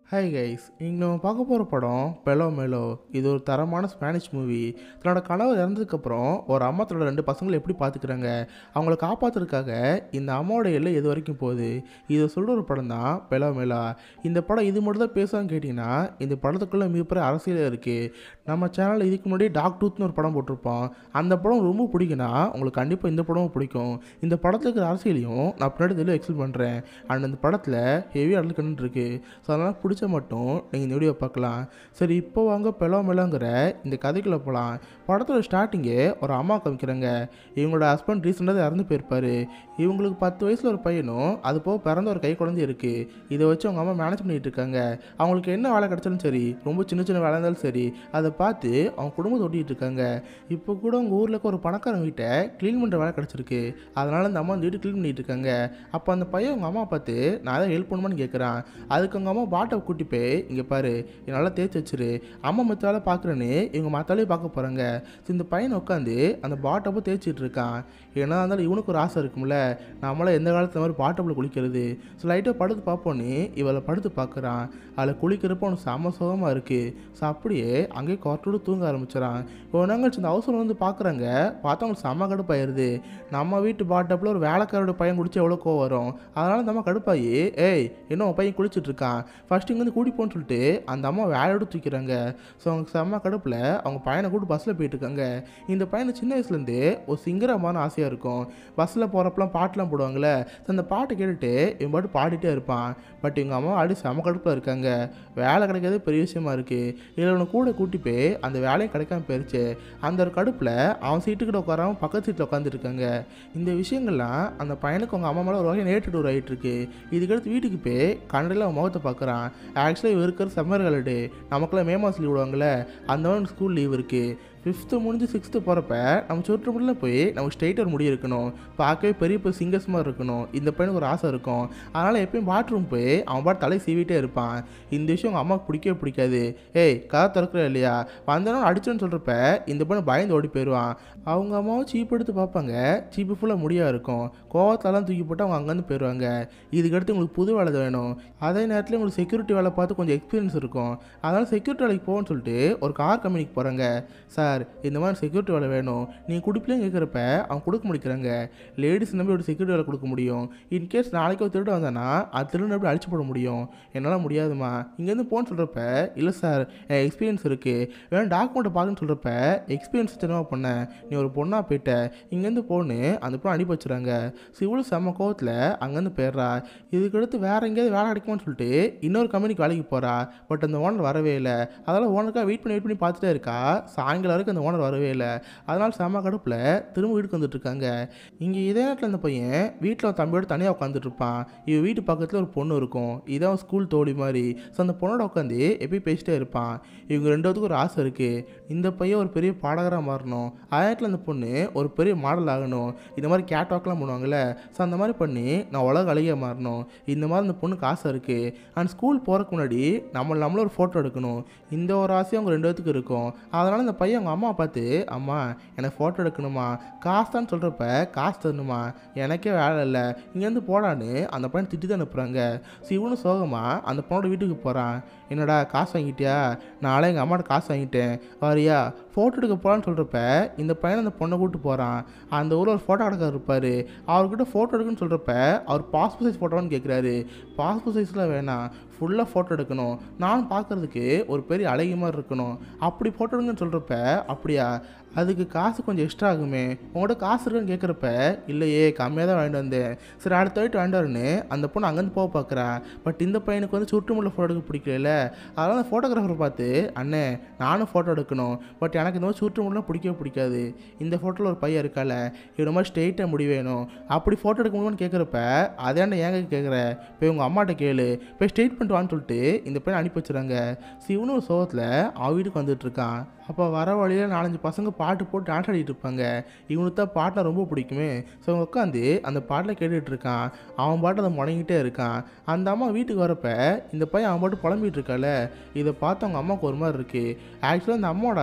hi guys இங்கே நம்ம பார்க்க போகிற படம் பெலோ மெலோ இது ஒரு தரமான ஸ்பானிஷ் மூவி தன்னோட கணவர் இறந்ததுக்கப்புறம் ஒரு அம்மா தன்னோட ரெண்டு பசங்களை எப்படி பார்த்துக்கிறாங்க அவங்கள காப்பாற்றுறதுக்காக இந்த அம்மாவோட எல்லை எது வரைக்கும் போகுது இதை சொல்கிற ஒரு படம் தான் பெலோ மெலா இந்த படம் இது மட்டும் தான் பேசுவான்னு கேட்டிங்கன்னா இந்த படத்துக்குள்ளே மிகப்பெரிய அரசியல் இருக்குது நம்ம சேனலில் இதுக்கு முன்னாடி டாக் டூத்னு ஒரு படம் போட்டிருப்போம் அந்த படம் ரொம்ப பிடிக்குன்னா உங்களுக்கு கண்டிப்பாக இந்த படமும் பிடிக்கும் இந்த படத்துக்கு இருக்கிற அரசியலையும் நான் பின்னாடி தெளிவாக எக்ஸ்பிளைன் பண்ணுறேன் அண்ட் அந்த படத்தில் ஹெவி அடல் கண்டு இருக்குது ஸோ அதனால் பிடிச்ச மட்டும் நீங்கள் இந்த வீடியோ பார்க்கலாம் சரி இப்போ வாங்க பெலோ மெலோங்கிற இந்த கதைக்குள்ளே போகலாம் படத்தோட ஸ்டார்டிங்கே ஒரு அம்மா காமிக்கிறாங்க இவங்களோட ஹஸ்பண்ட் ரீசெண்டாக இறந்து போயிருப்பாரு இவங்களுக்கு பத்து வயசில் ஒரு பையனும் அது போக பிறந்த ஒரு கை குழந்தை இருக்குது இதை வச்சு அவங்க அம்மா மேனேஜ் பண்ணிகிட்டு இருக்காங்க அவங்களுக்கு என்ன வேலை கிடைச்சாலும் சரி ரொம்ப சின்ன சின்ன வேலை இருந்தாலும் சரி அதை பார்த்து அவங்க குடும்பத்தை ஓட்டிகிட்டு இருக்காங்க இப்போ கூட உங்கள் ஊரில் இருக்க ஒரு பணக்காரன் வீட்டை க்ளீன் பண்ணுற வேலை கிடச்சிருக்கு அதனால் அந்த அம்மா அந்த வீட்டு க்ளீன் பண்ணிட்டு இருக்காங்க அப்போ அந்த பையன் அவங்க அம்மா பார்த்து நான் தான் ஹெல்ப் பண்ணுமான்னு கேட்குறான் அதுக்கு அவங்க அம்மா பாட்டை கூட்டி போய் இங்கே பாரு இதை நல்லா தேய்ச்சி வச்சிரு அம்மா மற்ற வேலை பார்க்குறேன்னு இவங்க மற்றாலே பார்க்க போகிறாங்க ஸோ இந்த பையன் உட்காந்து அந்த பாட்டப்போ தேய்ச்சிட்டு இருக்கான் ஏன்னா இருந்தாலும் இவனுக்கு ஒரு ஆசை இருக்கும்ல நம்மளாம் எந்த காலத்துல மாதிரி பாட்டப்பில் குளிக்கிறது ஸோ லைட்டாக படுத்து பார்ப்போன்னு இவளை படுத்து பார்க்குறான் அதில் குளிக்கிறப்போ அவனுக்கு செம சுகமாக இருக்குது ஸோ அப்படியே அங்கேயே கொரட்டோடு தூங்க ஆரம்பிச்சிடான் இவனாங்க இந்த அவசரம் வந்து பார்க்குறாங்க பார்த்தா அவங்களுக்கு செம்ம கடுப்பாயிருது நம்ம வீட்டு பாட்டப்பில் ஒரு வேலைக்காரோட பையன் குடிச்சு எவ்வளோ கோவம் வரும் அதனால அந்த அம்மா கடுப்பாயி ஏய் என்ன உன் பையன் குளிச்சுட்டு இருக்கான் ஃபர்ஸ்ட் இங்கேருந்து கூட்டி போன்னு சொல்லிட்டு அந்த அம்மா வேலையோடு தூக்கிறாங்க ஸோ அவங்க செம்ம கடுப்பில் அவங்க பையனை கூட்டு பஸ்ஸில் போயிட்டு இருக்காங்க இந்த பையனை சின்ன வயசுலேருந்து ஒரு சிங்கரமான ஆசையாக இருக்கும் பஸ்ஸில் போகிறப்பலாம் பாட்டெலாம் போடுவாங்கள்ல ஸோ அந்த பாட்டை கேட்டுட்டு இவன் பாட்டு பாடிட்டே இருப்பான் பட் இவங்க அம்மா அடி செம கடுப்பில் இருக்காங்க வேலை கிடைக்கிறதே பெரிய விஷயமா இருக்குது இதில் அவனை கூட கூட்டி போய் அந்த வேலையும் கிடைக்காம போயிருச்சு அந்த ஒரு கடுப்பில் அவன் சீட்டுக்கிட்ட உட்காராம பக்கத்து சீட்டில் உட்காந்துருக்காங்க இந்த விஷயங்கள்லாம் அந்த பையனுக்கு அவங்க அம்மா மேலே ஒரு வகை நேற்று ஒரு ஆகிட்டு இருக்கு இதுக்கடுத்து வீட்டுக்கு போய் கன்னடையில் அவன் முகத்தை பார்க்குறான் ஆக்சுவலாக இவ இருக்கிற சம்மர் ஹாலிடே நமக்குலாம் மே மாதம் லீவ் விடுவாங்கள்ல அந்த மாதிரி ஸ்கூல் லீவ் இருக்குது ஃபிஃப்த்து முடிஞ்சு சிக்ஸ்த்து போகிறப்ப நம்ம சுற்றுமுடியில் போய் நமக்கு ஸ்ட்ரெயிட் ஒரு முடி இருக்கணும் பார்க்கவே பெரிய பெரிய சிங்கர்ஸ் மாதிரி இருக்கணும் இந்த பையனுக்கு ஒரு ஆசை இருக்கும் அதனால் எப்பயும் பாத்ரூம் போய் அவன் பாட்டு தலை சீவிட்டே இருப்பான் இந்த விஷயம் அவங்க அம்மாவுக்கு பிடிக்கவே பிடிக்காது ஏய் கதை திறக்கிற இல்லையா வந்தவன் அடிச்சோன்னு சொல்கிறப்ப இந்த பையன் பயந்து ஓடி போயிடுவான் அவங்க அம்மாவும் சீப் எடுத்து பார்ப்பாங்க சீப்பு ஃபுல்லாக முடியாக இருக்கும் கோவத்தெல்லாம் தூக்கி போட்டு அவங்க அங்கேருந்து போயிடுவாங்க இதுக்கடுத்து உங்களுக்கு புது வேலை வேணும் அதே நேரத்தில் உங்களுக்கு செக்யூரிட்டி வேலை பார்த்து கொஞ்சம் எக்ஸ்பீரியன்ஸ் இருக்கும் அதனால் செக்யூரிட்டி வேலைக்கு போகணும்னு சொல்லிட்டு ஒரு கார் கம்பெனிக்கு போகிறாங்க சார் இந்த மாதிரி செக்யூரிட்டி வேலை வேணும் நீங்கள் கொடுப்பிலேயும் கேட்குறப்ப அவன் கொடுக்க முடிக்கிறாங்க லேடிஸ் நம்பி ஒரு செக்யூரிட்டி வேலை கொடுக்க முடியும் இன்கேஸ் நாளைக்கு ஒரு திருடு வந்தானா அது திருடு எப்படி அழிச்சு போட முடியும் என்னால் முடியாதுமா இங்கேருந்து போன்னு சொல்கிறப்ப இல்லை சார் எனக்கு எக்ஸ்பீரியன்ஸ் இருக்குது வேணும் டாக்குமெண்ட்டை பார்க்கணுன்னு சொல்கிறப்ப எக்ஸ்பீரியன்ஸ் தெரியுமா பண்ணேன் நீ ஒரு பொண்ணாக போயிட்ட இங்கேருந்து போன்னு அந்த பொண்ணு அனுப்பி வச்சுறாங்க சிவில் செம்ம கோவத்தில் அங்கேருந்து போயிடுறா இதுக்கடுத்து வேற எங்கேயாவது வேலை கிடைக்குமான்னு சொல்லிட்டு இன்னொரு கம்பெனிக்கு வேலைக்கு போகிறா பட் அந்த ஓனர் வரவே இல்லை அதனால் ஓனருக்காக வெயிட் பண்ணி வெயிட் பண்ணி பார்த்துட்டே இருக்கா சாயங்காலம் வரைக்கும் அந்த ஓனர் வரவே இல்லை அதனால் செம்ம கடுப்பில் திரும்ப வீட்டுக்கு வந்துட்டு இருக்காங்க இங்கே இதே நேரத்தில் அந்த பையன் வீட்டில் தம்பியோட தனியாக உட்காந்துட்டு இருப்பான் இவன் வீட்டு பக்கத்தில் ஒரு பொண்ணு இருக்கும் இதான் ஸ்கூல் தோழி மாதிரி ஸோ அந்த பொண்ணோட உட்காந்து எப்பயும் பேசிட்டே இருப்பான் இவங்க ரெண்டுத்துக்கும் ஒரு ஆசை இருக்குது இந்த பையன் ஒரு பெரிய பாடகராக மாறணும் அதே நேரத்தில் அந்த பொண்ணு ஒரு பெரிய மாடல் ஆகணும் இந்த மாதிரி கேட் வாக்லாம் பண்ணுவாங்கள்ல ஸோ அந்த மாதிரி பண்ணி நான் உலக அழகியாக மாறணும் இந்த மாதிரி அந்த பொண்ணுக்கு ஆசை இருக்குது அண்ட் ஸ்கூல் போகிறதுக்கு முன்னாடி நம்ம நம்மளும் ஒரு ஃபோட்டோ எடுக்கணும் இந்த ஒரு ஆசையும் அவங்க ரெண்டு பேத்துக்கு இருக்கும் அதனால் அந்த பையன் அவங்க அம்மா பார்த்து அம்மா எனக்கு ஃபோட்டோ எடுக்கணுமா காசு தான் சொல்கிறப்ப காசு தரணுமா எனக்கே வேலை இல்லை இங்கேருந்து போடான்னு அந்த பையன் திட்டி தான் அனுப்புகிறாங்க ஸோ இவனும் சோகமாக அந்த பொண்ணோட வீட்டுக்கு போகிறான் என்னடா காசு வாங்கிட்டியா நாளை எங்கள் அம்மாட்ட காசு வாங்கிட்டேன் வாரியா ஃபோட்டோ எடுக்க போகலான்னு சொல்கிறப்ப இந்த பையன் அந்த பொண்ணை கூப்பிட்டு போகிறான் அந்த ஊரில் ஒரு ஃபோட்டோ எடுக்க இருப்பார் அவர்கிட்ட ஃபோட்டோ எடுக்குன்னு சொல்கிறப்ப அவர் பாஸ்போர்ட் சைஸ் ஃபோட்டோன்னு கேட்குறாரு பாஸ்போர்ட் சைஸில் வேணாம் ஃபுல்லாக ஃபோட்டோ எடுக்கணும் நான் பார்க்குறதுக்கு ஒரு பெரிய அழகி மாதிரி இருக்கணும் அப்படி ஃபோட்டோ எடுங்கன்னு சொல்கிறப்ப அப்படியா அதுக்கு காசு கொஞ்சம் எக்ஸ்ட்ரா ஆகுமே உங்கள்கிட்ட காசு இருக்குன்னு கேட்குறப்ப இல்லையே கம்மியாக தான் வாங்கிட்டு வந்தேன் சரி அடுத்த வாட்டி வேண்டாருன்னு அந்த பொண்ணு அங்கேருந்து போக பார்க்குறா பட் இந்த பையனுக்கு வந்து சுற்றுமுள்ள ஃபோட்டோ எடுக்க பிடிக்கல அதனால் அந்த ஃபோட்டோகிராஃபரை பார்த்து அண்ணே நானும் ஃபோட்டோ எடுக்கணும் பட் எனக்கு இந்த மாதிரி சுற்றுமுள்ள பிடிக்கவே பிடிக்காது இந்த ஃபோட்டோவில் ஒரு பையன் இருக்கால இவன மாதிரி ஸ்ட்ரெயிட்டாக முடி வேணும் அப்படி ஃபோட்டோ எடுக்க முடியுமான்னு கேட்குறப்ப அதேண்ட ஏங்க கேட்குற போய் உங்கள் அம்மாட்ட கேளு போய் ஸ்ட்ரெயிட் பண்ணிட்டு வான்னு சொல்லிட்டு இந்த பையனை அனுப்பி வச்சுறாங்க சிவனும் ஒரு சோகத்தில் அவன் வீட்டுக்கு வந்துட்டு இருக்கான் அப்போ வர வழியில் நாலஞ்சு பசங்க பாட்டு போட்டு டான்ஸ் ஆடிட்டு இருப்பாங்க இவனுக்கு தான் பாட்டில் ரொம்ப பிடிக்குமே ஸோ அவங்க உட்காந்து அந்த பாட்டில் கேட்டுட்டு இருக்கான் அவன் பாட்டு அதை முடங்கிட்டே இருக்கான் அந்த அம்மா வீட்டுக்கு வரப்ப இந்த பையன் அவன் பாட்டு புலம்பிட்டு இருக்கால இதை பார்த்து அவங்க அம்மாவுக்கு ஒரு மாதிரி இருக்குது ஆக்சுவலாக அந்த அம்மாவோட ஹஸ்பண்ட்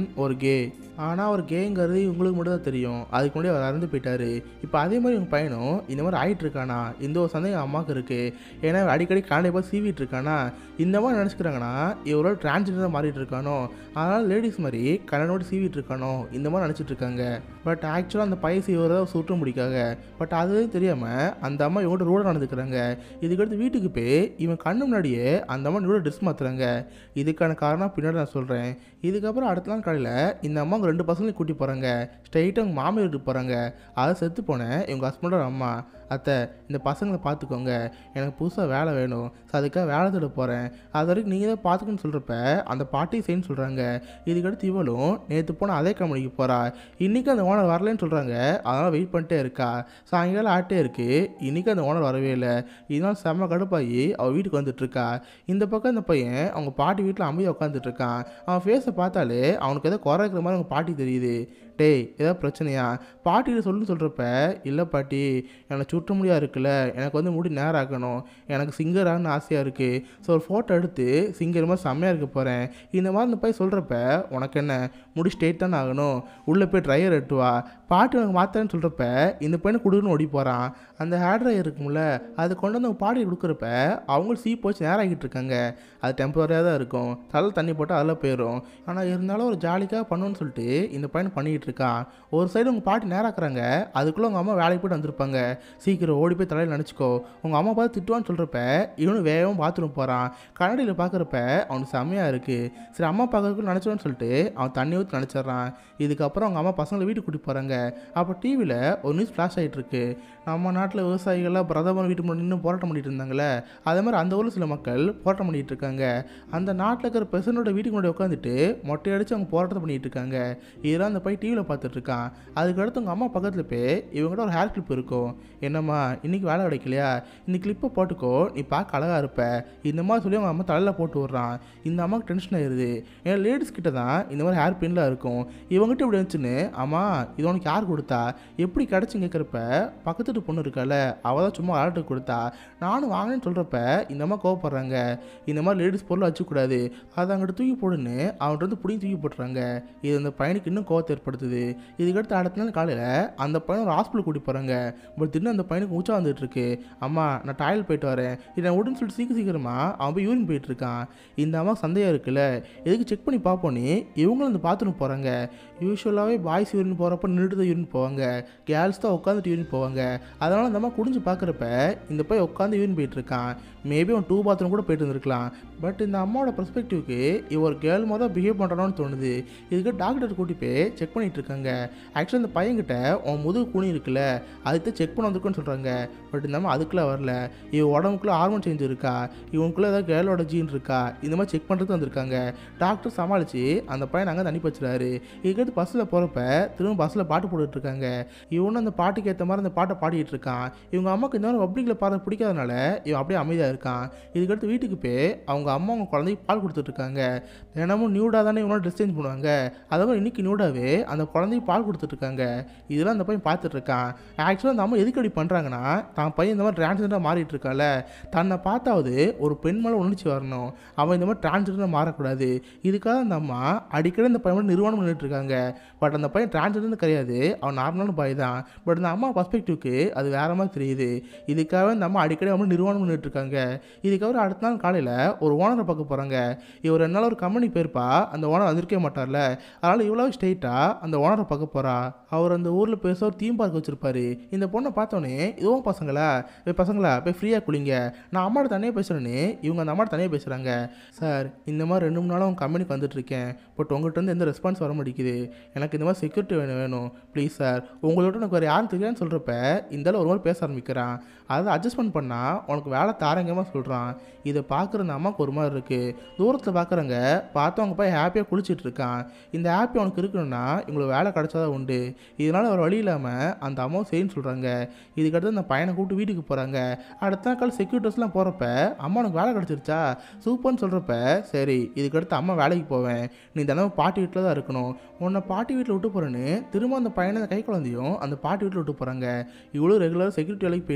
ஒரு கே ஆனால் அவர் கேங்கிறது இவங்களுக்கு மட்டும் தான் தெரியும் அதுக்கு முன்னாடி அவர் இறந்து போயிட்டாரு இப்போ அதே மாதிரி இவங்க பையனும் இந்த மாதிரி ஆயிட்டு இருக்கானா இந்த ஒரு சந்தேகம் அம்மாவுக்கு இருக்குது ஏன்னா இவர் அடிக்கடி காலையில் போய் சீவிட்டு இருக்கானா இந்த மாதிரி நினச்சிக்கிறாங்கன்னா இவரோட டிரான்ஸ்ஜெண்டராக மாறிட்டு இருக்கானோ அதனால் லேடிஸ் மாதிரி கல்யாணோடு சீவிட்டு இருக்கானோ இந்த மாதிரி நினச்சிட்டு இருக்காங்க பட் ஆக்சுவலாக அந்த பையன் சீவரை சுற்ற முடிக்காங்க பட் அதுவே தெரியாமல் அந்த அம்மா இவங்கள்ட்ட ரோட நடந்துக்கிறாங்க இதுக்கடுத்து வீட்டுக்கு போய் இவன் கண்ணு முன்னாடியே அந்த அம்மா இவரோட ட்ரெஸ் மாற்றுறாங்க இதுக்கான காரணம் பின்னாடி நான் சொல்கிறேன் இதுக்கப்புறம் அடுத்த நாள் காலையில் இந்த அம்மா அவங்க ரெண்டு பசங்களையும் கூட்டி போகிறாங்க ஸ்ட்ரைட்டாக அவங்க மாமியார் வீட்டுக்கு போகிறாங்க அதை செத்து போனேன் இவங்க ஹஸ்பண்டோட அம்மா அத்தை இந்த பசங்களை பார்த்துக்கோங்க எனக்கு புதுசாக வேலை வேணும் ஸோ அதுக்காக வேலை தேட போகிறேன் அது வரைக்கும் நீங்கள் தான் பார்த்துக்கணும்னு சொல்கிறப்ப அந்த பாட்டி செய்யன்னு சொல்கிறாங்க இதுக்கடுத்து இவளும் நேற்று போன அதே கம்பெனிக்கு போகிறா இன்றைக்கி அந்த ஓனர் வரலன்னு சொல்கிறாங்க அதனால் வெயிட் பண்ணிட்டே இருக்கா சாயங்காலம் ஆட்டே இருக்குது இன்றைக்கி அந்த ஓனர் வரவே இல்லை இதனால் செம்ம கடுப்பாகி அவள் வீட்டுக்கு வந்துட்டு இருக்கா இந்த பக்கம் இந்த பையன் அவங்க பாட்டி வீட்டில் அமைதியாக உட்காந்துட்டு இருக்கான் அவன் ஃபேஸை பார்த்தாலே அவனுக்கு ஏதோ குறை இருக்கிற மாதிரி அவங்க பாட்டி தெரியுது டேய் ஏதாவது பிரச்சனையா பாட்டிகிட்ட சொல்லுன்னு சொல்கிறப்ப இல்லை பாட்டி எனக்கு சுற்ற முடியா இருக்குல்ல எனக்கு வந்து முடி நேரம் ஆக்கணும் எனக்கு சிங்கர் ஆகணும்னு ஆசையாக இருக்குது ஸோ ஒரு ஃபோட்டோ எடுத்து சிங்கர் மாதிரி செம்மையாக இருக்க போகிறேன் இந்த மாதிரி இந்த போய் சொல்கிறப்ப உனக்கு என்ன முடி ஸ்ட்ரெயிட் தானே ஆகணும் உள்ளே போய் ட்ரையர் எட்டு வா பாட்டு எனக்கு மாற்றேன்னு சொல்கிறப்ப இந்த பையனை கொடுக்குன்னு ஓடி போகிறான் அந்த ஹேர் ட்ரையர் இருக்கும்ல அது கொண்டு வந்து அவங்க பாட்டி கொடுக்குறப்ப அவங்களும் சீ போச்சு நேரம் ஆகிட்டு இருக்காங்க அது டெம்பரரியாக தான் இருக்கும் தலை தண்ணி போட்டால் அதில் போயிடும் ஆனால் இருந்தாலும் ஒரு ஜாலிக்காக பண்ணுன்னு சொல்லிட்டு இந்த பையன் பண்ணிக்கிட்டு இருக்கான் ஒரு சைடு உங்கள் பாட்டி நேராக்குறாங்க அதுக்குள்ளே உங்கள் அம்மா வேலைக்கு போய்ட்டு வந்திருப்பாங்க சீக்கிரம் ஓடி போய் தலையில் நினச்சிக்கோ உங்கள் அம்மா பார்த்து திட்டுவான்னு சொல்கிறப்ப இவனும் வேகமாக பாத்ரூம் போகிறான் கண்ணாடியில் பார்க்குறப்ப அவனுக்கு செம்மையாக இருக்குது சரி அம்மா பார்க்கறதுக்கு நினச்சோன்னு சொல்லிட்டு அவன் தண்ணி ஊற்றி நினச்சிட்றான் இதுக்கப்புறம் அவங்க அம்மா பசங்களை வீட்டுக்கு கூட்டி போகிறாங்க அப்போ டிவியில் ஒரு நியூஸ் ஃப்ளாஷ் ஆகிட்டு இருக்கு நம்ம நாட்டில் விவசாயிகள்லாம் பிரதமர் வீட்டு முன்னாடி நின்று போராட்டம் பண்ணிட்டு இருந்தாங்களே அதே மாதிரி அந்த ஊரில் சில மக்கள் போராட்டம் பண்ணிட்டு இருக்காங்க அந்த நாட்டில் இருக்கிற பிரசிடண்டோட வீட்டுக்கு முன்னாடி உட்காந்துட்டு மொட்டை அடித்து அவங்க போராட்டம் பண்ணிட்டு இருக்காங்க இதெல்லாம் அந்த பையன் டிவியில் பார்த்துட்டு இருக்கான் அதுக்கடுத்து உங்கள் அம்மா பக்கத்தில் போய் இவங்ககிட்ட ஒரு ஹேர் கிளிப் இருக்கும் என்னம்மா இன்னைக்கு வேலை கிடைக்கலையா இந்த கிளிப்பை போட்டுக்கோ நீ பார்க்க அழகாக இருப்ப இந்த மாதிரி சொல்லி அவங்க அம்மா தலையில் போட்டு விட்றான் இந்த அம்மாவுக்கு டென்ஷன் ஆயிருது ஏன்னா லேடிஸ் கிட்ட தான் இந்த மாதிரி ஹேர் பின்லாம் இருக்கும் இவங்ககிட்ட இப்படி இருந்துச்சுன்னு அம்மா இது உனக்கு யார் கொடுத்தா எப்படி கிடச்சி கேட்குறப்ப பக்கத்து வீட்டு பொண்ணு இருக்கால அவள் தான் சும்மா ஆர்டர் கொடுத்தா நானும் வாங்கினேன்னு சொல்கிறப்ப இந்த அம்மா கோவப்படுறாங்க இந்த மாதிரி லேடிஸ் பொருள் வச்சுக்கூடாது அதை அங்கிட்ட தூக்கி போடுன்னு அவன்கிட்ட வந்து பிடிங்கி தூக்கி போட்டுறாங்க இது அந்த பையனுக்கு இன்னும் கோவத்தை ஏற்படுத்துது இதுக்கடுத்து அடுத்த நாள் காலையில் அந்த பையன் ஒரு ஹாஸ்பிட்டல் கூட்டி போகிறாங்க பட் திடீர்னு அந்த பையனுக்கு மூச்சா வந்துட்டு இருக்கு அம்மா நான் டாய்லெட் போயிட்டு வரேன் இதை நான் உடனே சொல்லிட்டு சீக்கிரம் சீக்கிரமா அவன் போய் யூரின் போயிட்டு இருக்கான் இந்த அம்மா சந்தேகம் இருக்குல்ல எதுக்கு செக் பண்ணி பார்ப்போன்னு இவங்களும் இந்த பாத்ரூம் போகிறாங்க யூஸ்வலாகவே பாய்ஸ் யூரின் போகிறப்ப நின்றுட்டு தான் யூரின் போவாங்க கேர்ள்ஸ் தான் உட்காந்துட்டு யூரின் போவாங்க அதனால் அந்த அம்மா குடிஞ்சு பார்க்குறப்ப இந்த பையன் உட்காந்து யூரின் போயிட்டு இருக்கான் மேபி அவன் டூ பாத்ரூம் கூட போயிட்டு இருந்திருக்கலாம் பட் இந்த அம்மாவோட பெர்ஸ்பெக்டிவ்க்கு இவ ஒரு கேர்ள் மாதிரி தான் பிஹேவ் பண்ணுறான்னு தோணுது இதுக்கு டாக்டர் கூட்டி போய் செக் பண்ணிட்டு இருக்காங்க ஆக்சுவலாக இந்த பையன்கிட்ட உன் முதுகு குனி இருக்குல்ல அதுக்கு செக் பண்ண வந்திருக்குன்னு சொல்கிறாங்க பட் இந்த அம்மா அதுக்குள்ளே வரல இவ உடம்புக்குள்ள ஹார்மோன் சேஞ்ச் இருக்கா இவனுக்குள்ளே ஏதாவது கேர்ளோட ஜீன் இருக்கா இந்த மாதிரி செக் பண்ணுறதுக்கு வந்திருக்காங்க டாக்டர் சமாளித்து அந்த பையன் அங்கே அனுப்பி வச்சுறாரு இதுக்கடுத்து பஸ்ஸில் போகிறப்ப திரும்ப பஸ்ஸில் பாட்டு போட்டுட்டு இருக்காங்க இவனும் அந்த பாட்டுக்கு ஏற்ற மாதிரி அந்த பாட்டை பாடிட்டு இருக்கான் இவங்க அம்மாவுக்கு இந்த மாதிரி பப்ளிக்கில் பாடுறது பிடிக்காதனால இவன் அப்படியே அமைதியாக இருக்கான் இதுக்கடுத்து வீட்டுக்கு போய் அவங்க அம்மா அவங்க குழந்தைக்கு பால் கொடுத்துட்டு இருக்காங்க தினமும் நியூடாக தானே இவனோட ட்ரெஸ் சேஞ்ச் பண்ணுவாங்க அதே மாதிரி இன்னைக்கு நியூடாகவே அந்த குழந்தைக்கு பால் கொடுத்துட்டு இருக்காங்க இதெல்லாம் அந்த பையன் பார்த்துட்டு இருக்கான் ஆக்சுவலாக அந்த அம்மா எதுக்கு அப்படி பண்ணுறாங்கன்னா தான் பையன் இந்த மாதிரி டிரான்ஸ்ஜெண்டராக மாறிட்டு இருக்கால தன்னை பார்த்தாவது ஒரு பெண் மேலே உணர்ச்சி வரணும் அவன் இந்த மாதிரி டிரான்ஸ்ஜெண்டராக மாறக்கூடாது இதுக்காக அந்த அம்மா அடிக்கடி இந்த பையன் மேல நிர்வாணம் பண்ணிட்டு இருக்காங்க பட் அந்த பையன் டிரான்ஸ்ஜெண்டர் கிடையாது அவன் நார்மலான பாய் தான் பட் அந்த அம்மா பர்ஸ்பெக்டிவ்க்கு அது வேற மாதிரி தெரியுது இதுக்காக இந்த அம்மா அடிக்கடி அவன் நிர்வாணம் பண்ணிட்டு இருக்காங்க இதுக்கப்புறம் அடுத்த நாள் காலையில் ஒரு ஓனரை பார்க்க போகிறாங்க இவர் ரெண்டு நாள் ஒரு கம்பெனி போயிருப்பா அந்த ஓனர் வந்திருக்கவே மாட்டார்ல அதனால் இவ்வளோ ஸ்ட்ரெயிட்டாக அந்த ஓனரை பார்க்க போகிறா அவர் அந்த ஊரில் பெருசாக ஒரு தீம் பார்க் வச்சிருப்பாரு இந்த பொண்ணை பார்த்தோன்னே இதுவும் பசங்களா போய் பசங்களா போய் ஃப்ரீயாக குளிங்க நான் அம்மாட்ட தனியாக பேசுகிறேன்னு இவங்க அந்த அம்மாட்ட தனியாக பேசுகிறாங்க சார் இந்த மாதிரி ரெண்டு மூணு நாளாக உங்கள் கம்பெனிக்கு வந்துட்டு இருக்கேன் பட் உங்கள்கிட்ட இருந்து எந்த ரெஸ்பான்ஸ் வர மாட்டேங்குது எனக்கு இந்த மாதிரி செக்யூரிட்டி வேணும் வேணும் ப்ளீஸ் சார் உங்களோட எனக்கு வேறு யாரும் தெரியாதுன்னு சொல்கிறப்ப இந்த ஒரு மாதிரி பேச ஆரம்பிக்கிறான் அதை அட்ஜஸ்ட்மெண்ட் பண்ணால் உனக்கு வேலை தாரங்கமாக சொல்கிறான் இதை பார்க்குற அந்த அம்மாவுக்கு ஒரு மாதிரி இருக்குது தூரத்தில் பார்க்குறவங்க பார்த்தவங்க போய் ஹாப்பியாக குளிச்சிட்டு இருக்கான் இந்த ஹாப்பி அவனுக்கு இருக்கணும்னா இவங்களுக்கு வேலை கிடைச்சாதான் உண்டு இதனால் அவர் வழி இல்லாமல் அந்த அம்மாவும் சரின்னு சொல்கிறாங்க இதுக்கடுத்து அந்த பையனை கூப்பிட்டு வீட்டுக்கு போகிறாங்க அடுத்த நாள் செக்யூரிட்டர்ஸ்லாம் போகிறப்ப அம்மா உனக்கு வேலை கிடச்சிருச்சா சூப்பர்னு சொல்கிறப்ப சரி இதுக்கடுத்து அம்மா வேலைக்கு போவேன் நீ தினமும் பாட்டி வீட்டில் தான் இருக்கணும் உன்னை பாட்டி வீட்டில் விட்டு போகிறேன்னு திரும்ப அந்த பையனை அந்த கை குழந்தையும் அந்த பாட்டி வீட்டில் விட்டு போகிறாங்க இவ்வளோ ரெகுலராக செக்யூரிட்டி வேலைக்கு போயிட்டு இருக்கா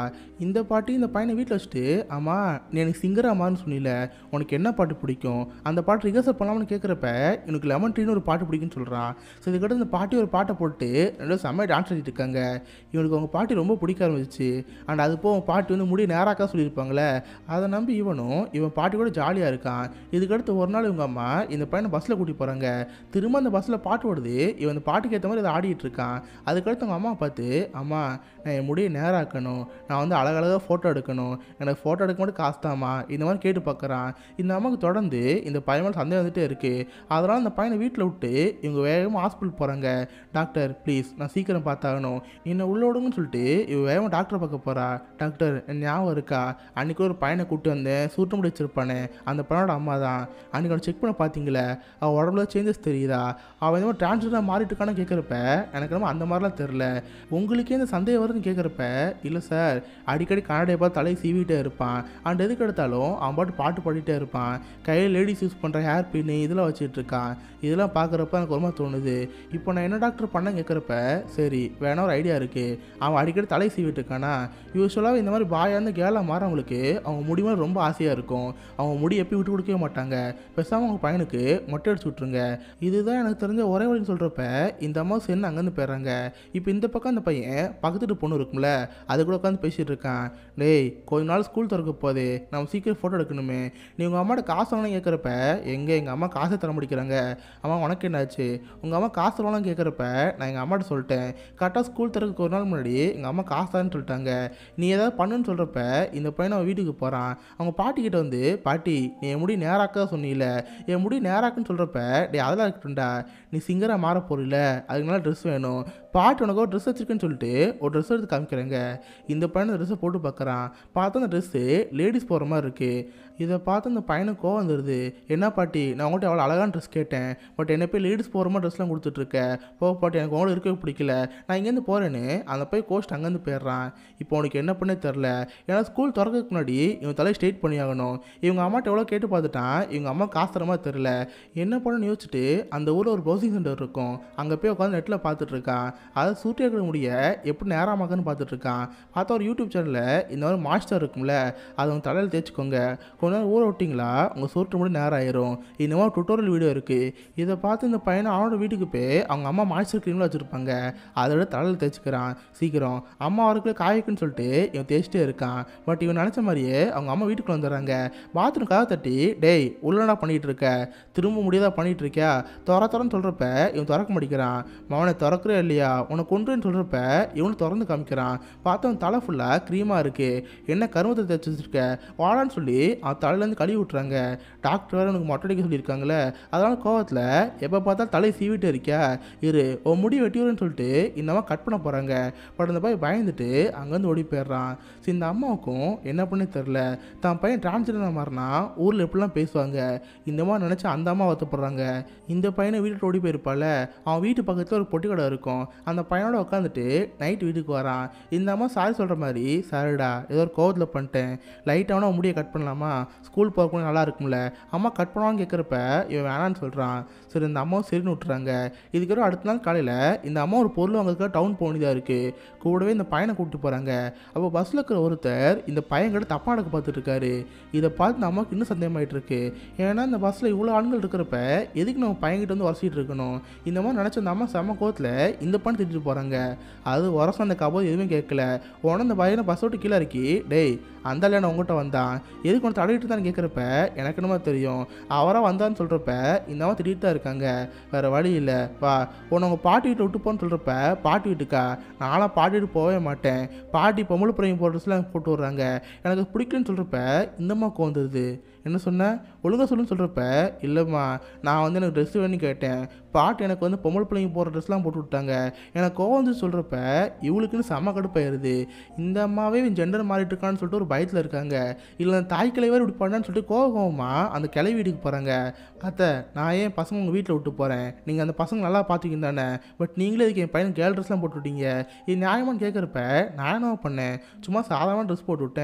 இந்த பாட்டி இந்த பையனை வீட்டில் வச்சுட்டு ஆமா நீ எனக்கு சிங்கர் அம்மான்னு சொன்னில உனக்கு என்ன பாட்டு பிடிக்கும் அந்த பாட்டு ரிகர்சல் பண்ணலாம்னு கேட்குறப்ப எனக்கு லெமன் ட்ரீன்னு ஒரு பாட்டு பிடிக்கும்னு சொல்கிறான் ஸோ இதுக்கிட்ட இந்த பாட்டி ஒரு பாட்டை போட்டு ரெண்டு செம்மையாக டான்ஸ் ஆடிட்டு இருக்காங்க இவனுக்கு அவங்க பாட்டி ரொம்ப பிடிக்க ஆரம்பிச்சிச்சு அண்ட் அது போக அவங்க பாட்டி வந்து முடி நேராக்கா சொல்லியிருப்பாங்களே அதை நம்பி இவனும் இவன் பாட்டி கூட ஜாலியாக இருக்கான் இதுக்கடுத்து ஒரு நாள் இவங்க அம்மா இந்த பையனை பஸ்ஸில் கூட்டி போகிறாங்க திரும்ப அந்த பஸ்ஸில் பாட்டு ஓடுது இவன் அந்த பாட்டுக்கு ஏற்ற மாதிரி அதை ஆடிட்டு இருக்கான் அதுக்கடுத்து அவங்க அம்மா பார்த்து அம்மா நான் என் முடியை நேராக்கணும் நான் வந்து அழகழகாக ஃபோட்டோ எடுக்கணும் எனக்கு ஃபோட்டோ எடுக்க மட்டும் காசு தாம்மா இந்த மாதிரி கேட்டு பார்க்குறான் இந்த அம்மாவுக்கு தொடர்ந்து இந்த பையன் மேலே சந்தேகம் வந்துட்டே இருக்குது அதனால் அந்த பையனை வீட்டில் விட்டு இவங்க வேகமாக ஹாஸ்பிட்டல் போகிறாங்க டாக்டர் ப்ளீஸ் நான் சீக்கிரம் பார்த்தாகணும் என்னை உள்ள விடுங்கன்னு சொல்லிட்டு இவ வேகமாக டாக்டரை பார்க்க போகிறா டாக்டர் என் ஞாபகம் இருக்கா அன்றைக்கி ஒரு பையனை கூப்பிட்டு வந்தேன் சூட்டு முடி வச்சிருப்பானே அந்த பையனோட அம்மா தான் அன்றைக்கி அவனை செக் பண்ண பார்த்தீங்களே அவன் உடம்புல சேஞ்சஸ் தெரியுதா அவன் இந்த மாதிரி டிரான்ஸ்ஜெண்டராக மாறிட்டு இருக்கான்னு கேட்குறப்ப எனக்கு ரொம்ப அந்த மாதிரிலாம் தெரில உங்களுக்கே இந்த சந்தேகம் வருதுன்னு கேட்குறப்ப இல்லை சார் அடிக்கடி கண்ணாடியை பார்த்து தலையை சீவிட்டே இருப்பான் அண்ட் எதுக்கு எடுத்தாலும் அவன் பாட்டு பாட்டு பாடிட்டே இருப்பான் கையில் லேடிஸ் யூஸ் பண்ணுற ஹேர் பின்னு இதெல்லாம் வச்சுட்டு இருக்கான் இதெல்லாம் பார்க்குறப்ப எனக்கு ரொம்ப தோணுது இப்போ நான் என்ன டாக்டர் பண்ண கேட்குறப்ப சரி வேணா ஒரு ஐடியா இருக்குது அவன் அடிக்கடி தலை சீவிட்டு இருக்கானா யூஸ்வலாக இந்த மாதிரி பாயாக இருந்து கேளாக மாறவங்களுக்கு அவங்க முடி மேலே ரொம்ப ஆசையாக இருக்கும் அவங்க முடி எப்பயும் விட்டு கொடுக்கவே மாட்டாங்க பேசாமல் அவங்க பையனுக்கு மொட்டை அடிச்சு விட்ருங்க இதுதான் எனக்கு தெரிஞ்ச ஒரே வழின்னு சொல்கிறப்ப இந்த அம்மா சேர்ந்து அங்கேருந்து போயிடுறாங்க இப்போ இந்த பக்கம் அந்த பையன் பக்கத்து வீட்டு பொண்ணு இருக்கும்ல அது கூட உட்காந்து பேசிகிட்டு இருக்கான் டேய் கொஞ்ச நாள் ஸ்கூல் திறக்க போதே நம்ம சீக்கிரம் ஃபோட்டோ எடுக்கணுமே நீ உங்கள் அம்மாட்ட காசு வாங்கணும் கேட்குறப்ப எங்கே எங்கள் அம்மா காசை தர முடிக்கிறாங்க அம்மா உனக்கு என்னாச்சு உங்கள் அம்மா காசு வாங்கலாம் கேட்குறப்ப நான் எங்கள் அம்மாட்ட சொல்லிட்டேன் கரெக்டாக ஸ்கூல் திறக்க ஒரு நாள் முன்னாடி எங்கள் அம்மா காசு தான்னு சொல்லிட்டாங்க நீ ஏதாவது பண்ணுன்னு சொல்கிறப்ப இந்த பையன் அவன் வீட்டுக்கு போகிறான் அவங்க பாட்டி கிட்ட வந்து பாட்டி நீ என் முடி நேராக்க சொன்னீல என் முடி நேராக்குன்னு சொல்கிறப்ப டே அதெல்லாம் இருக்கட்டும்டா நீ சிங்கராக மாற போறில்ல அதுக்கு நல்லா ட்ரெஸ் வேணும் பாட்டி உனக்கு ஒரு ட்ரெஸ் வச்சிருக்குன்னு சொல்லிட்டு ஒரு ட்ரெஸ் எடுத்து காமிக்கிறேங்க இந்த பையன் அந்த ட்ரெஸ்ஸை போட்டு பார்க்குறான் பார்த்தா அந்த ட்ரெஸ்ஸு லேடிஸ் போகிற மாதிரி இருக்குது இதை பார்த்து அந்த பையனுக்கு கோவம் வந்துடுது என்ன பாட்டி நான் உங்கள்கிட்ட அவ்வளோ அழகான ட்ரெஸ் கேட்டேன் பட் என்ன போய் லேடிஸ் போகிற மாதிரி ட்ரெஸ்லாம் கொடுத்துட்ருக்க போ பாட்டி எனக்கு உங்களோட இருக்கவே பிடிக்கல நான் இங்கேருந்து போகிறேன்னு அந்த போய் கோஸ்ட் அங்கேருந்து போயிடுறான் இப்போ உனக்கு என்ன பண்ணே தெரில ஏன்னா ஸ்கூல் திறக்கிறதுக்கு முன்னாடி இவன் தலையை ஸ்ட்ரெயிட் பண்ணி ஆகணும் இவங்க அம்மாட்ட எவ்வளோ கேட்டு பார்த்துட்டான் இவங்க அம்மா காசு தர மாதிரி தெரில என்ன பண்ணணும்னு யோசிச்சுட்டு அந்த ஊரில் ஒரு ப்ரௌசிங் சென்டர் இருக்கும் அங்கே போய் உட்காந்து நெட்டில் பார்த்துட்டு இருக்கான் அதை சூட்டி எடுக்க முடிய எப்படி நேரமாகன்னு பார்த்துட்டு இருக்கான் பார்த்தா ஒரு யூடியூப் சேனலில் இந்த மாதிரி மாஸ்டர் இருக்கும்ல அதை உங்கள் தலையில் தேய்ச்சிக்கோங்க கொஞ்ச நேரம் ஊற விட்டிங்களா உங்கள் சூட்டு முடி நேரம் ஆயிரும் இந்த மாதிரி டுட்டோரியல் வீடியோ இருக்குது இதை பார்த்து இந்த பையனை அவனோட வீட்டுக்கு போய் அவங்க அம்மா மாய்ச்சர் க்ரீமில் வச்சுருப்பாங்க அதோட தலையில் தேய்ச்சிக்கிறான் சீக்கிரம் அம்மா வரக்குள்ள காய்க்குன்னு சொல்லிட்டு இவன் தேய்ச்சிட்டே இருக்கான் பட் இவன் நினச்ச மாதிரியே அவங்க அம்மா வீட்டுக்குள்ள வந்துடுறாங்க பாத்ரூம் கதை தட்டி டேய் உள்ளடா பண்ணிகிட்டு இருக்க திரும்ப முடியாதா பண்ணிகிட்டு இருக்கியா திற திறன்னு சொல்கிறப்ப இவன் திறக்க மாட்டேங்கிறான் மவனை திறக்கிறே இல்லையா உனக்கு கொண்டுன்னு சொல்கிறப்ப இவனு திறந்து காமிக்கிறான் பார்த்து அவன் தலை ஃபுல்லாக க்ரீமாக இருக்குது என்ன கருமத்தை தேய்ச்சி வச்சிருக்க வாடான்னு சொல்லி அவன் தலையிலேருந்து கழுவி விட்றாங்க டாக்டர் வேறு உனக்கு மொட்டை அடிக்க சொல்லியிருக்காங்களே அதனால கோவத்தில் எப்போ பார்த்தா தலை சீவிட்டு இருக்கியா இரு உன் முடி வெட்டிடுன்னு சொல்லிட்டு இந்த அம்மா கட் பண்ண போகிறாங்க பட் அந்த பையன் பயந்துட்டு அங்கேருந்து ஓடி போயிடுறான் ஸோ இந்த அம்மாவுக்கும் என்ன பண்ணே தெரில தான் பையன் டிரான்ஸ்ஜெண்டர் மாறினா ஊரில் எப்படிலாம் பேசுவாங்க இந்த மாதிரி நினச்சி அந்த அம்மா வருத்தப்படுறாங்க இந்த பையனை வீட்டுக்கு ஓடி போயிருப்பால அவன் வீட்டு பக்கத்தில் ஒரு பொட்டி கடை இருக்கும் அந்த பையனோட உட்காந்துட்டு நைட் வீட்டுக்கு வரான் இந்த அம்மா சாரி சொல்கிற மாதிரி சாரிடா ஏதோ ஒரு கோவத்தில் பண்ணிட்டேன் லைட்டாக முடியை கட் பண்ணலாமா ஸ்கூல் போகிறப்ப நல்லா இருக்கும்ல அம்மா கட் பண்ணுவான்னு கேட்குறப்ப இவன் வேணான்னு சொல்கிறான் சரி இந்த அம்மாவும் சரின்னு விட்டுறாங்க இதுக்கப்புறம் அடுத்த நாள் காலையில் இந்த அம்மா ஒரு பொருள் வாங்குறதுக்காக டவுன் போனதாக இருக்குது கூடவே இந்த பையனை கூப்பிட்டு போகிறாங்க அப்போ பஸ்ஸில் இருக்கிற ஒருத்தர் இந்த பையன் கிட்ட தப்பா நடக்க பார்த்துட்டு இருக்காரு இதை பார்த்து இந்த அம்மாவுக்கு இன்னும் சந்தேகமாயிட்டு இருக்கு ஏன்னா இந்த பஸ்ஸில் இவ்வளோ ஆண்கள் இருக்கிறப்ப எதுக்கு நம்ம பையன்கிட்ட வந்து உரசிட்டு இருக்கணும் இந்த மாதிரி நினச்ச அந்த அம்மா செம்ம கோவத்தில் இந்த பண்ணி திட்டிட்டு போகிறாங்க அது உரசம் அந்த கபோது எதுவுமே கேட்கல உடனே இந்த பையனை பஸ் விட்டு கீழே இறக்கி டேய் அந்த நான் உங்கள்கிட்ட வந்தான் எதுக்கு ஒன்று தடவிட்டு தான் கேட்குறப்ப எனக்கு என்னமோ தெரியும் அவராக வந்தான்னு சொல்கிறப்ப இந்த அம்மா திட்டிட்டு தான் இருக்காங்க வேறு வழி இல்லை வா உன்னை உங்கள் பாட்டி வீட்டை விட்டு போன்னு சொல்கிறப்ப பாட்டி வீட்டுக்கா நான்லாம் பாட்டி வீட்டு போகவே மாட்டேன் பாட்டி பொம்பளை பிள்ளைங்க போடுற ட்ரெஸ்லாம் போட்டு விட்றாங்க எனக்கு பிடிக்கலன்னு சொல்கிறப்ப இந்தம்மா கோந்துருது என்ன சொன்ன ஒழுங்காக சொல்லுன்னு சொல்கிறப்ப இல்லைம்மா நான் வந்து எனக்கு ட்ரெஸ் வேணும்னு கேட்டேன் பாட்டு எனக்கு வந்து பொம்பளை பிள்ளைங்க போடுற ட்ரெஸ்லாம் போட்டு விட்டாங்க எனக்கு கோவம் வந்து சொல்கிறப்ப இவளுக்குன்னு செம்ம கடுப்பாயிருது இந்த அம்மாவே இவன் ஜெண்டர் மாறிட்டு இருக்கான்னு சொல்லிட்டு ஒரு பயத்தில் இருக்காங்க இல்லை அந்த தாய் கிளை வேறு இப்படி பண்ணான்னு சொல்லிட்டு கோவமா அந்த கிளை வீட்டுக்கு போகிறாங்க அத்தை நான் ஏன் பசங்க உங்கள் வீட்டில் விட்டு போகிறேன் நீங்கள் அந்த பசங்க நல்லா பார்த்துக்கிங்க தானே பட் நீங்களே இதுக்கு என் பையன் கேர்ள் ட்ரெஸ்லாம் போட்டு விட்டீங்க இது நியாயமான்னு கேட்குறப்ப நான் என்ன பண்ணேன் சும்மா சாதாரண ட்ரெஸ் போட்டு விட்டேன்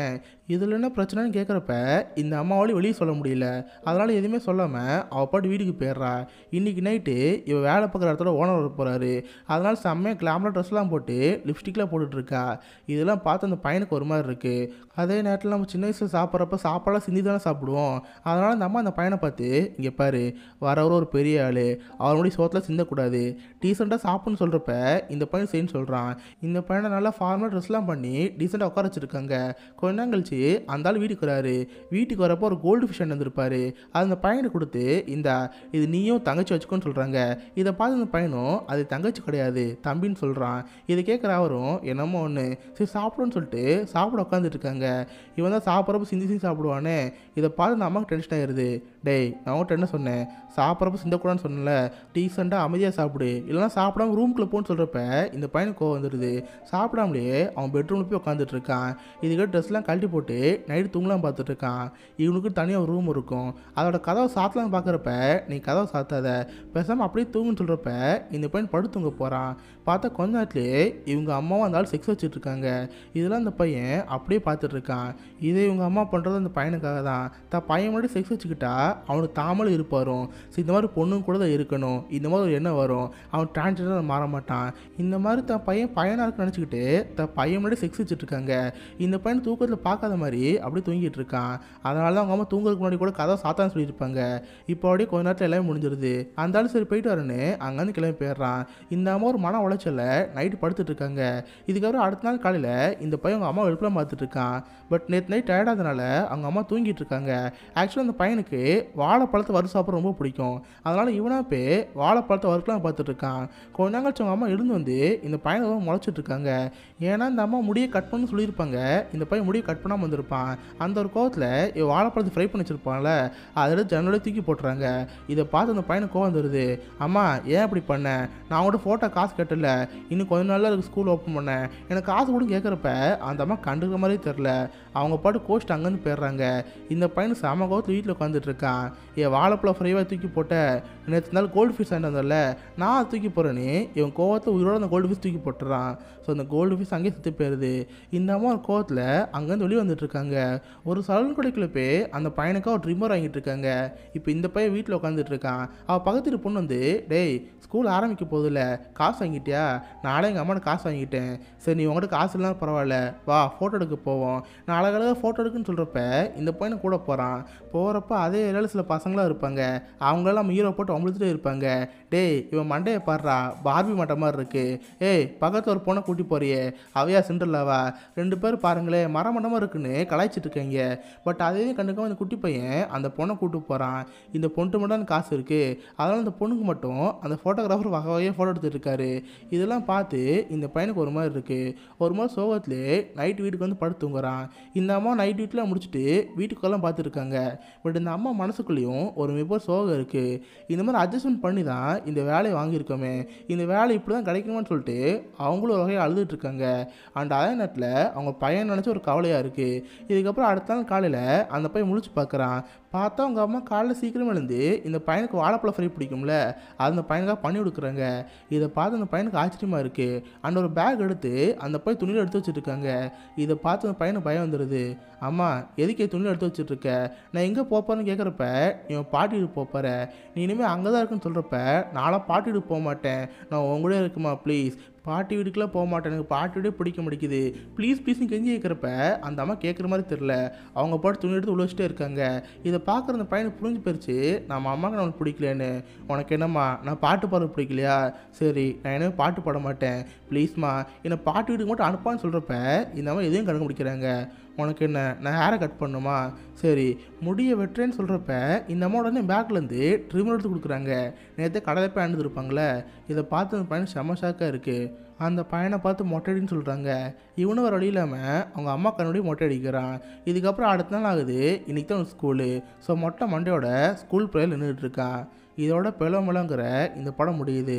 இதில் என்ன பிரச்சனைன்னு கேட்குறப்ப இந்த அம்மாவாலையும் வெளியே சொல்ல முடியல அதனால் எதுவுமே சொல்லாமல் அவள் பாட்டு வீட்டுக்கு போயிடுறா இன்னைக்கு நைட்டு இவ வேலை பார்க்குற இடத்துல ஓனர் வர போகிறாரு அதனால் செம்மையாக கிளாமரா ட்ரெஸ்லாம் போட்டு லிப்ஸ்டிக்லாம் போட்டுட்ருக்கா இதெல்லாம் பார்த்து அந்த பையனுக்கு ஒரு மாதிரி இருக்குது அதே நேரத்தில் நம்ம சின்ன வயசில் சாப்பிட்றப்ப சாப்பாடெல்லாம் சிந்தி தானே சாப்பிடுவோம் அதனால் அந்த அம்மா அந்த பையனை பார்த்து இங்கே பாரு வரவர் ஒரு பெரிய ஆள் அவர் முடி சோத்தில் சிந்தக்கூடாது டீசெண்டாக சாப்பிட்ணுன்னு சொல்கிறப்ப இந்த பையன் செய்யன்னு சொல்கிறான் இந்த பையனை நல்லா ஃபார்மல் ட்ரெஸ்லாம் பண்ணி டீசெண்டாக உட்கார வச்சிருக்காங்க கொஞ்ச நேரம் கழிச்சு அந்த ஆள் வீட்டுக்கு வராரு வீட்டுக்கு வரப்போ ஒரு கோல்டு ஃபிஷ் வந்திருப்பாரு அது அந்த பையனுக்கு கொடுத்து இந்த இது நீயும் தங்கச்சி வச்சுக்கோன்னு சொல்கிறாங்க இதை பார்த்து அந்த பையனும் அது தங்கச்சி கிடையாது தம்பின்னு சொல்கிறான் இதை கேட்குற அவரும் என்னமோ ஒன்று சரி சாப்பிடுன்னு சொல்லிட்டு சாப்பிட உட்காந்துட்டு இருக்காங்க இவன் தான் சாப்பிட்றப்ப சிந்தி சிந்தி சாப்பிடுவானே இதை பார்த்து அந்த அம்மாவுக்கு டென்ஷன் ஆயிருது டேய் நான் உன்கிட்ட என்ன சொன்னேன் சாப்பிட்றப்ப சிந்தக்கூடாதுன்னு சொன்னல டீசெண்டாக அமைதியாக சாப்பிடு இல்லைனா சாப்பிடாம ரூம்குள்ளே போன்னு சொல்கிறப்ப இந்த பையனுக்கு கோவம் வந்துடுது சாப்பிடாமலேயே அவன் பெட்ரூமில் போய் உட்காந்துட்டு இருக்கான் இதுக்கு ட்ரெஸ்லாம் கழட்டி போட்டு நைட்டு தூங்கலாம் பார்த்துட்டு இருக்கான் இவனுக்கு தனியாக ஒரு ரூம் இருக்கும் அதோட கதவை சாத்தலாம்னு பார்க்குறப்ப நீ கதவை சாத்தாத பேசாமல் அப்படியே தூங்குன்னு சொல்கிறப்ப இந்த பையன் படுத்து தூங்க போகிறான் பார்த்தா கொஞ்ச நேரத்துலேயே இவங்க அம்மாவும் அந்த ஆள் செக்ஸ் வச்சுட்டு இருக்காங்க இதெல்லாம் அந்த பையன் அப்படியே பார்த்துட்டு இருக்கான் இதே இவங்க அம்மா பண்ணுறது அந்த பையனுக்காக தான் தான் பையன் முன்னாடி செக்ஸ் வச்சுக்கிட்டா அவனுக்கு தாமலும் இருப்பாரும் சரி இந்த மாதிரி பொண்ணுங்க கூட தான் இருக்கணும் இந்த மாதிரி ஒரு எண்ணம் வரும் அவன் டிரான்ஸ்ஜெண்டர் மாற மாட்டான் இந்த மாதிரி தன் பையன் பையனாக இருக்குன்னு நினச்சிக்கிட்டு தன் பையன் முன்னாடி செக்ஸ் வச்சுட்டு இருக்காங்க இந்த பையன் தூக்கத்தில் பார்க்காத மாதிரி அப்படியே தூங்கிட்டு இருக்கான் அதனால தான் அவங்க அம்மா தூங்குறதுக்கு முன்னாடி கூட கதை சாத்தான்னு சொல்லியிருப்பாங்க இப்போ அப்படியே கொஞ்ச நேரத்தில் எல்லாமே முடிஞ்சிருது அந்த ஆள் சரி போயிட்டு வரேன்னு அங்கேருந்து கிளம்பி போயிடுறான் இந்த அம்மா ஒரு மன உளைச்சல நைட்டு படுத்துட்டு இருக்காங்க இதுக்கப்புறம் அடுத்த நாள் காலையில் இந்த பையன் அவங்க அம்மா எழுப்பலாம் பார்த்துட்டு இருக்கான் பட் நேற்று நைட் டயர்டாதனால அவங்க அம்மா தூங்கிட்டு இருக்காங்க ஆக்சுவலாக அந்த பையனுக்கு வாழைப்பழத்தை வறுத்து சாப்பிட ரொம்ப பிடிக்கும் அதனால் இவனாக போய் வாழைப்பழத்தை வறுக்கலாம் பார்த்துட்டு இருக்கான் கொஞ்ச நாள் கழிச்சு அவங்க அம்மா எழுந்து வந்து இந்த பையனை ரொம்ப முளைச்சிட்டு இருக்காங்க ஏன்னா இந்த அம்மா முடியை கட் பண்ணு சொல்லியிருப்பாங்க இந்த பையன் முடியை கட் பண்ணாமல் வந்திருப்பான் அந்த ஒரு கோவத்தில் இவன் வாழைப்பழத்தை ஃப்ரை பண்ணி வச்சிருப்பான்ல அதில் ஜன்னலே தூக்கி போட்டுறாங்க இதை பார்த்து அந்த பையனுக்கு கோவம் வந்துடுது அம்மா ஏன் இப்படி பண்ண நான் கூட ஃபோட்டோ காசு கட்டல இன்னும் கொஞ்ச நாளில் அதுக்கு ஸ்கூல் ஓப்பன் பண்ணேன் எனக்கு காசு கூட கேட்குறப்ப அந்த அம்மா கண்டுக்கிற மாதிரியே தெரில அவங்க பாட்டு கோஸ்ட் அங்கேருந்து போயிடுறாங்க இந்த பையன் செம கோவத்தில் வீட்டில் உட்காந்துட்டு இருக்கான் என் வாழைப்பழம் ஃப்ரைவாக தூக்கி போட்ட நேற்று நாள் கோல்டு ஃபிஷ் வாங்கிட்டு வந்தல நான் அதை தூக்கி போகிறேன்னு இவன் கோவத்தை உயிரோட அந்த கோல்டு ஃபிஷ் தூக்கி போட்டுறான் ஸோ அந்த கோல்டு ஃபிஷ் அங்கேயே செத்து போயிடுது இந்த அம்மா ஒரு கோவத்தில் அங்கேருந்து வெளியே வந்துட்டு இருக்காங்க ஒரு சலூன் கடைக்குள்ள போய் அந்த பையனுக்காக ஒரு ட்ரிம்மர் வாங்கிட்டு இருக்காங்க இப்போ இந்த பையன் வீட்டில் உட்காந்துட்டு இருக்கான் அவள் பக்கத்து வீட்டு பொண்ணு வந்து டேய் ஸ்கூல் ஆரம்பிக்க போதில்ல காசு வாங்கிட்டியா நாளே எங்கள் அம்மாட்ட காசு வாங்கிட்டேன் சரி நீ உங்கள்கிட்ட காசு இல்லைனா பரவாயில்ல வா ஃபோட்டோ எடுக்க போவோம் நான் அழகழகாக ஃபோட்டோ எடுக்குன்னு சொல்கிறப்ப இந்த பையனை கூட போகிறான் போகிறப்ப அதே ஏரியாவில் சில பசங்களாம் இருப்பாங்க அவங்களெல்லாம் ஹீரோ போட்டு அமுழுத்துட்டே இருப்பாங்க டேய் இவன் மண்டையை பாடுறா பார்பி மட்ட மாதிரி இருக்கு ஏய் பக்கத்தில் ஒரு பொண்ணை கூட்டி போறியே அவையா சிண்டர்லாவா ரெண்டு பேர் பாருங்களேன் மரமண்டமாக இருக்குன்னு கலாய்ச்சிட்டு இருக்காங்க பட் அதையும் கண்டுக்காம இந்த குட்டி பையன் அந்த பொண்ணை கூட்டு போகிறான் இந்த பொண்ணு மட்டும் தான் காசு இருக்குது அதனால் இந்த பொண்ணுக்கு மட்டும் அந்த ஃபோட்டோகிராஃபர் வகை வகையாக ஃபோட்டோ எடுத்துட்டு இருக்காரு இதெல்லாம் பார்த்து இந்த பையனுக்கு ஒரு மாதிரி இருக்குது ஒரு மாதிரி சோகத்திலே நைட் வீட்டுக்கு வந்து படுத்து தூங்குறான் இந்த அம்மா நைட் வீட்டில் முடிச்சுட்டு வீட்டுக்கெல்லாம் பார்த்துருக்காங்க பட் இந்த அம்மா மனசுக்குள்ளேயும் ஒரு மிக சோகம் இருக்குது இந்த மாதிரி அட்ஜஸ்ட்மெண்ட் பண்ணி தான் இந்த வேலையை வாங்கியிருக்கோமே இந்த வேலை இப்படி தான் கிடைக்குமான்னு சொல்லிட்டு அவங்களும் ஒரு வகையை அழுதுட்டு இருக்காங்க அண்ட் அதே நேரத்தில் அவங்க பையன் நினச்ச ஒரு கவலையாக இருக்குது இதுக்கப்புறம் அடுத்த நாள் காலையில் அந்த பையன் முழிச்சு பார்க்குறான் பார்த்தா அவங்க அம்மா காலைல சீக்கிரம் எழுந்து இந்த பையனுக்கு வாழைப்பழம் ஃப்ரை பிடிக்கும்ல அது அந்த பையனுக்காக பண்ணி கொடுக்குறாங்க இதை பார்த்து அந்த பையனுக்கு ஆச்சரியமாக இருக்குது அண்ட் ஒரு பேக் எடுத்து அந்த பையன் துணியில் எடுத்து வச்சுட்டு இருக்காங்க இதை பார்த்து அந்த பையனுக்கு பயம் வந்துடுது அம்மா எதுக்கு துணியில் எடுத்து வச்சுட்டு இருக்க நான் எங்கே போப்பேன்னு கேட்குறப்ப நீ உன் பாட்டி வீடு போப்பார நீ இனிமேல் அங்கே தான் இருக்குன்னு சொல்கிறப்ப நான்லாம் பாட்டி வீட்டுக்கு போக மாட்டேன் நான் உன் கூட இருக்குமா ப்ளீஸ் பாட்டி வீட்டுக்குலாம் போக மாட்டேன் எனக்கு பாட்டி வீடே பிடிக்க மாட்டேங்குது ப்ளீஸ் ப்ளீஸ்னு கெஞ்சி கேட்குறப்ப அந்த அம்மா கேட்குற மாதிரி தெரில அவங்க பாட்டு துணி எடுத்து உழைச்சிட்டே இருக்காங்க இதை பார்க்குற அந்த பையனுக்கு புரிஞ்சு போயிடுச்சு நம்ம அம்மாவுக்கு நம்மளுக்கு பிடிக்கலன்னு உனக்கு என்னம்மா நான் பாட்டு பாட பிடிக்கலையா சரி நான் என்ன பாட்டு பாட மாட்டேன் ப்ளீஸ்மா என்னை பாட்டு வீட்டுக்கு மட்டும் அனுப்பான்னு சொல்கிறப்ப இந்த அம்மா எதையும் கணக்கு பிடிக்கிறாங்க உனக்கு என்ன நான் ஹேரை கட் பண்ணுமா சரி முடிய வெட்டுறேன்னு சொல்கிறப்ப இந்த அம்மா உடனே பேக்லேருந்து ட்ரிம்மர் எடுத்து கொடுக்குறாங்க நேற்று கடையில் போய் அணுதுருப்பாங்களே இதை பார்த்து அந்த பையன் செம ஷாக்காக இருக்குது அந்த பையனை பார்த்து மொட்டைடின்னு சொல்கிறாங்க இவனும் ஒரு வழி இல்லாமல் அவங்க அம்மா கண்ணுடைய மொட்டை அடிக்கிறான் இதுக்கப்புறம் அடுத்த நாள் ஆகுது இன்றைக்கி தான் ஸ்கூலு ஸோ மொட்டை மண்டையோட ஸ்கூல் ப்ரேயர் நின்றுட்டு இருக்கான் இதோட பெலமலங்கிற இந்த படம் முடியுது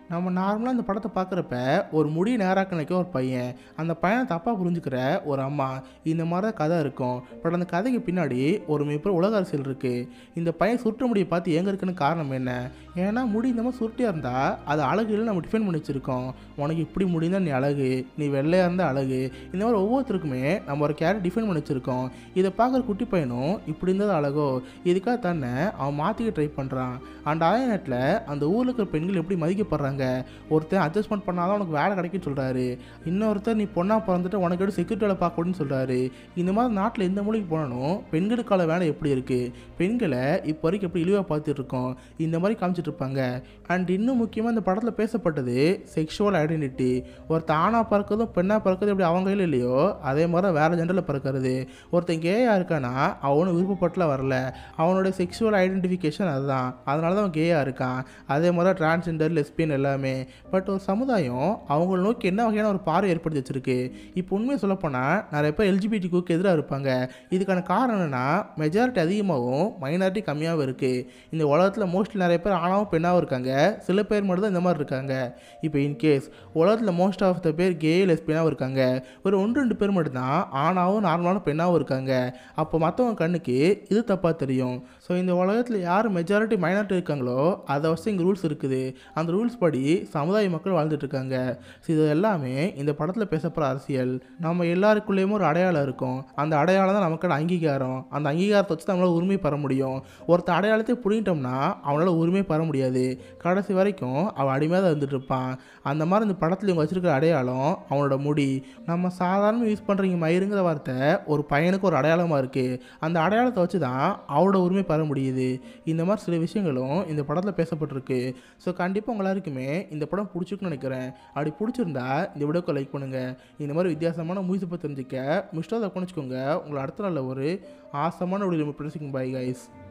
நம்ம நார்மலாக இந்த படத்தை பார்க்குறப்ப ஒரு முடி நேராக்க நினைக்க ஒரு பையன் அந்த பையனை தப்பாக புரிஞ்சுக்கிற ஒரு அம்மா இந்த மாதிரி தான் கதை இருக்கும் பட் அந்த கதைக்கு பின்னாடி ஒரு மிகப்பெரிய உலக அரசியல் இருக்குது இந்த பையன் சுருட்ட முடியை பார்த்து எங்கே இருக்குன்னு காரணம் என்ன ஏன்னா முடி இந்த மாதிரி சுருட்டியாக இருந்தால் அது அழகு இல்லை நம்ம டிஃபைன் பண்ணி வச்சுருக்கோம் உனக்கு இப்படி முடிந்தால் நீ அழகு நீ வெள்ளையாக இருந்தால் அழகு இந்த மாதிரி ஒவ்வொருத்தருக்குமே நம்ம ஒரு கேரக்டர் டிஃபைன் பண்ணி வச்சுருக்கோம் இதை பார்க்குற குட்டி பையனும் இப்படி இருந்தது அழகோ இதுக்காக தானே அவன் மாற்றிக்க ட்ரை பண்ணுறான் அண்ட் அதே நேரத்தில் அந்த ஊரில் இருக்கிற பெண்கள் எப்படி மதிக்கப்படுறாங்க ஒருத்தன் அட்ஜஸ்ட்மெண்ட் பண்ணாதான் உனக்கு வேலை கிடைக்கும் சொல்கிறாரு இன்னொருத்தர் நீ பொண்ணாக பிறந்துட்டு உனக்கு எடுத்து செக்யூரிட்டி வேலை பார்க்கணும்னு சொல்கிறாரு இந்த மாதிரி நாட்டில் எந்த மூலைக்கு போனாலும் பெண்களுக்கான வேலை எப்படி இருக்குது பெண்களை இப்போ வரைக்கும் எப்படி இழிவாக பார்த்துட்டு இருக்கோம் இந்த மாதிரி காமிச்சிட்டு இருப்பாங்க அண்ட் இன்னும் முக்கியமாக இந்த படத்தில் பேசப்பட்டது செக்ஷுவல் ஐடென்டிட்டி ஒருத்தன் ஆணாக பிறக்கிறதும் பெண்ணாக பிறக்கிறது எப்படி அவங்க கையில் இல்லையோ அதே மாதிரி தான் வேறு ஜெண்டரில் பிறக்கிறது ஒருத்தன் கேயாக இருக்கானா அவனும் விருப்பப்பட்டுலாம் வரல அவனுடைய செக்ஷுவல் ஐடென்டிஃபிகேஷன் அதுதான் அதனால தான் அவன் கேயாக இருக்கான் அதே மாதிரி தான் டிரான்ஸ்ஜெண்டர் லெஸ்பியன் எல்லாமே பட் ஒரு சமுதாயம் அவங்கள நோக்கி என்ன வகையான ஒரு பார்வை ஏற்படுத்தி வச்சிருக்கு இப்போ உண்மையை சொல்லப்போனால் நிறைய பேர் எல்ஜிபிடி குக்கு எதிராக இருப்பாங்க இதுக்கான காரணம் என்னன்னா மெஜாரிட்டி அதிகமாகவும் மைனாரிட்டி கம்மியாகவும் இருக்குது இந்த உலகத்தில் மோஸ்ட்லி நிறைய பேர் ஆணாவும் பெண்ணாகவும் இருக்காங்க சில பேர் மட்டும் தான் இந்த மாதிரி இருக்காங்க இப்போ இன்கேஸ் உலகத்தில் மோஸ்ட் ஆஃப் த பேர் கே லெஸ்பியனாகவும் இருக்காங்க ஒரு ஒன்று ரெண்டு பேர் மட்டும்தான் ஆணாவும் நார்மலான பெண்ணாகவும் இருக்காங்க அப்போ மற்றவங்க கண்ணுக்கு இது தப்பாக தெரியும் ஸோ இந்த உலகத்தில் யார் மெஜாரிட்டி மைனாரிட்டி இருக்காங்களோ அதை வச்சு இங்கே ரூல்ஸ் இருக்குது அந்த ரூல்ஸ் படி சமுதாய மக்கள் வாழ்ந்துட்டு இருக்காங்க ஸோ இது எல்லாமே இந்த படத்தில் பேசப்படுற அரசியல் நம்ம எல்லாருக்குள்ளேயுமே ஒரு அடையாளம் இருக்கும் அந்த அடையாளம் தான் நமக்கான அங்கீகாரம் அந்த அங்கீகாரத்தை வச்சு நம்மளால் உரிமை பெற முடியும் ஒருத்த அடையாளத்தை பிடிங்கிட்டோம்னா அவனால் உரிமை பெற முடியாது கடைசி வரைக்கும் அவன் அடிமையாக தான் இருந்துட்டு இருப்பான் அந்த மாதிரி இந்த படத்தில் இவங்க வச்சிருக்கிற அடையாளம் அவனோட முடி நம்ம சாதாரண யூஸ் பண்ணுறீங்க மயிருங்கிற வார்த்தை ஒரு பையனுக்கு ஒரு அடையாளமாக இருக்குது அந்த அடையாளத்தை வச்சு தான் அவனோட உரிமை பெற முடியுது இந்த மாதிரி சில விஷயங்களும் இந்த படத்தில் பேசப்பட்டிருக்கு ஸோ கண்டிப்பாக உங்க எல்லாருக்குமே இந்த படம் பிடிச்சிருக்குன்னு நினைக்கிறேன் அப்படி பிடிச்சிருந்தா இந்த வீடியோக்கு லைக் பண்ணுங்கள் இந்த மாதிரி வித்தியாசமான மூவிஸை பற்றி தெரிஞ்சுக்க மிஸ்டர் அதை பண்ணிச்சுக்கோங்க உங்களை அடுத்த நாளில் ஒரு ஆசமான வீடியோ பிரசிக்கும் பாய் கைஸ்